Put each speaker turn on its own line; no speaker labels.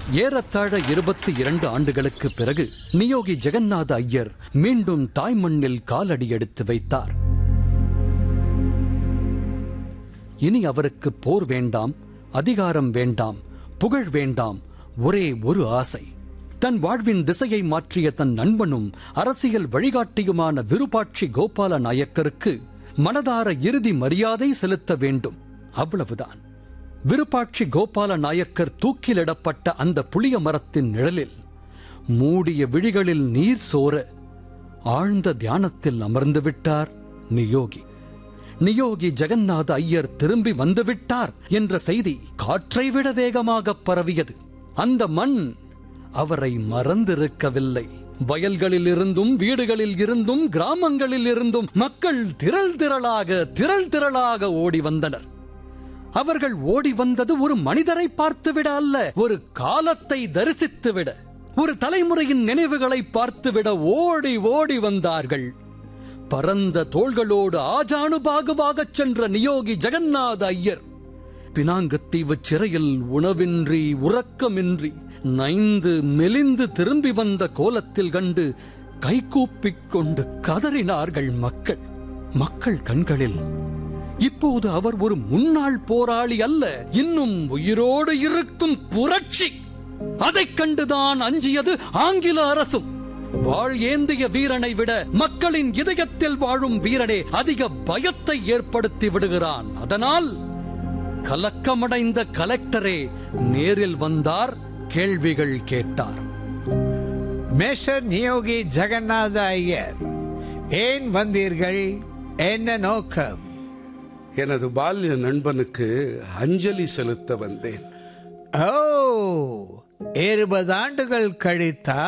ஏறத்தாழ இருபத்தி இரண்டு ஆண்டுகளுக்கு பிறகு நியோகி ஜெகநாத ஐயர் மீண்டும் தாய்மண்ணில் காலடி எடுத்து வைத்தார் இனி அவருக்கு போர் வேண்டாம் அதிகாரம் வேண்டாம் புகழ் வேண்டாம் ஒரே ஒரு ஆசை தன் வாழ்வின் திசையை மாற்றிய தன் நண்பனும் அரசியல் வழிகாட்டியுமான விருபாட்சி கோபால நாயக்கருக்கு மனதார இறுதி மரியாதை செலுத்த வேண்டும் அவ்வளவுதான் விருப்பாட்சி கோபால நாயக்கர் தூக்கிலிடப்பட்ட அந்த புளிய மரத்தின் நிழலில் மூடிய விழிகளில் நீர் சோர ஆழ்ந்த தியானத்தில் அமர்ந்து விட்டார் நியோகி நியோகி ஜெகநாத ஐயர் திரும்பி வந்துவிட்டார் என்ற செய்தி காற்றை விட வேகமாக பரவியது அந்த மண் அவரை மறந்திருக்கவில்லை வயல்களில் இருந்தும் வீடுகளில் இருந்தும் கிராமங்களில் இருந்தும் மக்கள் திரள் திரளாக திரள் திரளாக ஓடி வந்தனர் அவர்கள் ஓடி வந்தது ஒரு மனிதரை பார்த்துவிட அல்ல ஒரு காலத்தை தரிசித்துவிட ஒரு தலைமுறையின் நினைவுகளை பார்த்துவிட ஓடி ஓடி வந்தார்கள் பரந்த தோள்களோடு ஆஜானுபாகுவாகச் சென்ற நியோகி ஜெகநாத ஐயர் பினாங்கத்தீவு சிறையில் உணவின்றி உறக்கமின்றி நைந்து மெலிந்து திரும்பி வந்த கோலத்தில் கண்டு கைகூப்பிக் கொண்டு கதறினார்கள் மக்கள் மக்கள் கண்களில் இப்போது அவர் ஒரு முன்னாள் போராளி அல்ல இன்னும் உயிரோடு இருக்கும் புரட்சி அதைக் கண்டுதான் அஞ்சியது ஆங்கில அரசும் வாழ் ஏந்திய வீரனை விட மக்களின் இதயத்தில் வாழும் வீரனே அதிக பயத்தை ஏற்படுத்தி விடுகிறான் அதனால் கலக்கமடைந்த கலெக்டரே நேரில் வந்தார் கேள்விகள் கேட்டார்
மேஷர் நியோகி ஜெகநாத ஐயர் ஏன் வந்தீர்கள் என்ன நோக்கம்
எனது பால்ய நண்பனுக்கு அஞ்சலி செலுத்த வந்தேன்
ஓ இருபது ஆண்டுகள் கழித்தா